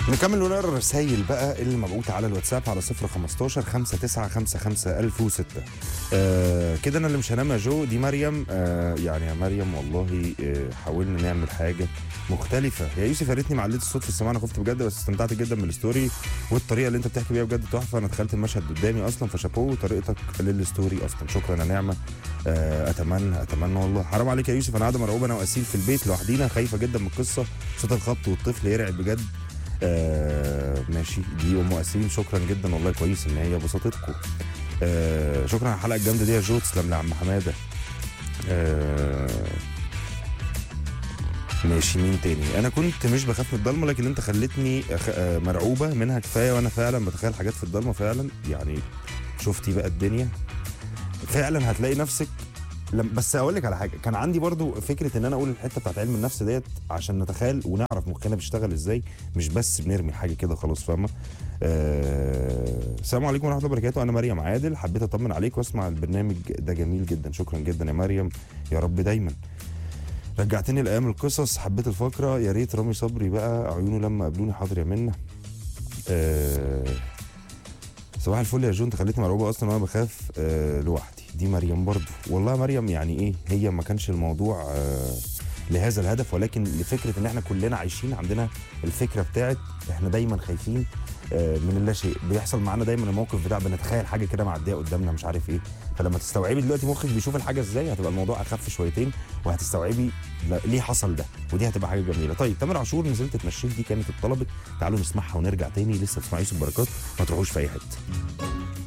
نكمل ونقرا الرسايل بقى اللي مبعوثه على الواتساب على 015 5955 1006 آه كده انا اللي مش هنام يا جو دي مريم آه يعني يا مريم والله آه حاولنا نعمل حاجه مختلفه يا يوسف يا ريتني ما عليت الصوت في السماعه انا خفت بجد بس استمتعت جدا بالستوري والطريقه اللي انت بتحكي بيها بجد تحفه انا دخلت المشهد قدامي اصلا فشابوه طريقتك للستوري اصلا شكرا يا نعمه آه اتمنى اتمنى والله حرام عليك يا يوسف انا قاعده مرعوبه انا واسيل في البيت لوحدينا خايفه جدا من القصه صوت الخبط والطفل يرعب بجد آه ماشي دي ام اسيل شكرا جدا والله كويس ان هي بسطتكم آه شكرا على الحلقه الجامده دي يا جو تسلم لي يا عم حماده آه ماشي مين تاني انا كنت مش بخاف من الضلمه لكن انت خلتني أخ... آه مرعوبه منها كفايه وانا فعلا بتخيل حاجات في الضلمه فعلا يعني شفتي بقى الدنيا فعلا هتلاقي نفسك لم بس اقول لك على حاجه كان عندي برضو فكره ان انا اقول الحته بتاعت علم النفس ديت عشان نتخيل ونعرف مخنا بيشتغل ازاي مش بس بنرمي حاجه كده خلاص فاهمه آه، السلام عليكم ورحمه الله وبركاته انا مريم عادل حبيت اطمن عليك واسمع البرنامج ده جميل جدا شكرا جدا يا مريم يا رب دايما رجعتني لايام القصص حبيت الفقره يا ريت رامي صبري بقى عيونه لما قابلوني حاضر يا منه آه، صباح الفل يا جون انت خليتني مرعوبه اصلا وانا بخاف آه لوحدي دي مريم برضو والله مريم يعني ايه هي ما كانش الموضوع آه لهذا الهدف ولكن لفكره ان احنا كلنا عايشين عندنا الفكره بتاعت احنا دايما خايفين آه من اللا شيء بيحصل معانا دايما الموقف بتاع بنتخيل حاجه كده معديه قدامنا مش عارف ايه فلما تستوعبي دلوقتي مخك بيشوف الحاجه ازاي هتبقى الموضوع اخف شويتين وهتستوعبي لا- ليه حصل ده ودي هتبقى حاجه جميله طيب تامر عاشور نزلت اتمشيت دي كانت اتطلبت تعالوا نسمعها ونرجع تاني لسه بتسمع يوسف بركات ما تروحوش في اي حته